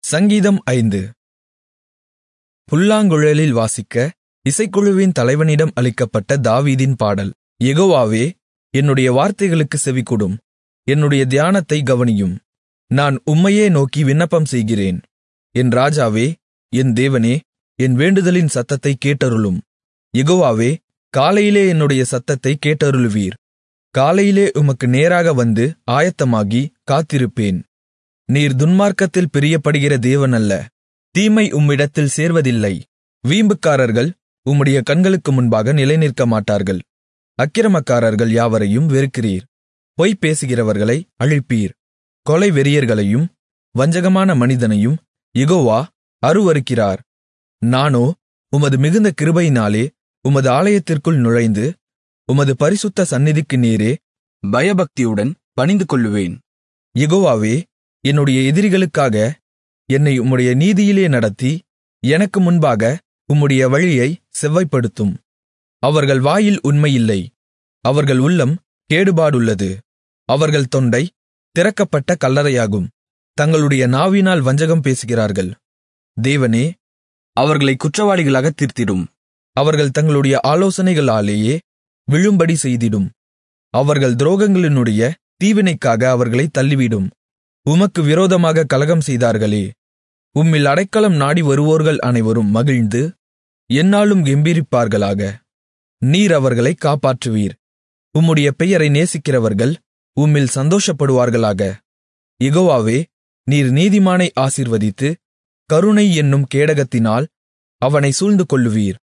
சங்கீதம் ஐந்து புல்லாங்குழலில் வாசிக்க இசைக்குழுவின் தலைவனிடம் அளிக்கப்பட்ட தாவீதின் பாடல் யெகோவாவே என்னுடைய வார்த்தைகளுக்குச் செவிகொடும் என்னுடைய தியானத்தைக் கவனியும் நான் உம்மையே நோக்கி விண்ணப்பம் செய்கிறேன் என் ராஜாவே என் தேவனே என் வேண்டுதலின் சத்தத்தைக் கேட்டருளும் யெகோவாவே காலையிலே என்னுடைய சத்தத்தைக் கேட்டருளுவீர் காலையிலே உமக்கு நேராக வந்து ஆயத்தமாகி காத்திருப்பேன் நீர் துன்மார்க்கத்தில் பிரியப்படுகிற தேவன் அல்ல தீமை உம்மிடத்தில் சேர்வதில்லை வீம்புக்காரர்கள் உம்முடைய கண்களுக்கு முன்பாக நிலைநிற்கமாட்டார்கள் அக்கிரமக்காரர்கள் யாவரையும் வெறுக்கிறீர் பொய் பேசுகிறவர்களை அழிப்பீர் கொலை வெறியர்களையும் வஞ்சகமான மனிதனையும் யெகோவா அருவருக்கிறார் நானோ உமது மிகுந்த கிருபையினாலே உமது ஆலயத்திற்குள் நுழைந்து உமது பரிசுத்த சந்நிதிக்கு நேரே பயபக்தியுடன் பணிந்துகொள்ளுவேன் யெகோவாவே என்னுடைய எதிரிகளுக்காக என்னை உம்முடைய நீதியிலே நடத்தி எனக்கு முன்பாக உம்முடைய வழியை செவ்வைப்படுத்தும் அவர்கள் வாயில் உண்மையில்லை அவர்கள் உள்ளம் கேடுபாடுள்ளது அவர்கள் தொண்டை திறக்கப்பட்ட கல்லறையாகும் தங்களுடைய நாவினால் வஞ்சகம் பேசுகிறார்கள் தேவனே அவர்களை குற்றவாளிகளாகத் தீர்த்திடும் அவர்கள் தங்களுடைய ஆலோசனைகளாலேயே விழும்படி செய்திடும் அவர்கள் துரோகங்களினுடைய தீவினைக்காக அவர்களைத் தள்ளிவிடும் உமக்கு விரோதமாக கலகம் செய்தார்களே உம்மில் அடைக்கலம் நாடி வருவோர்கள் அனைவரும் மகிழ்ந்து எந்நாளும் கெம்பீரிப்பார்களாக நீர் அவர்களைக் காப்பாற்றுவீர் உம்முடைய பெயரை நேசிக்கிறவர்கள் உம்மில் சந்தோஷப்படுவார்களாக யெகோவாவே நீர் நீதிமானை ஆசீர்வதித்து கருணை என்னும் கேடகத்தினால் அவனை சூழ்ந்து கொள்ளுவீர்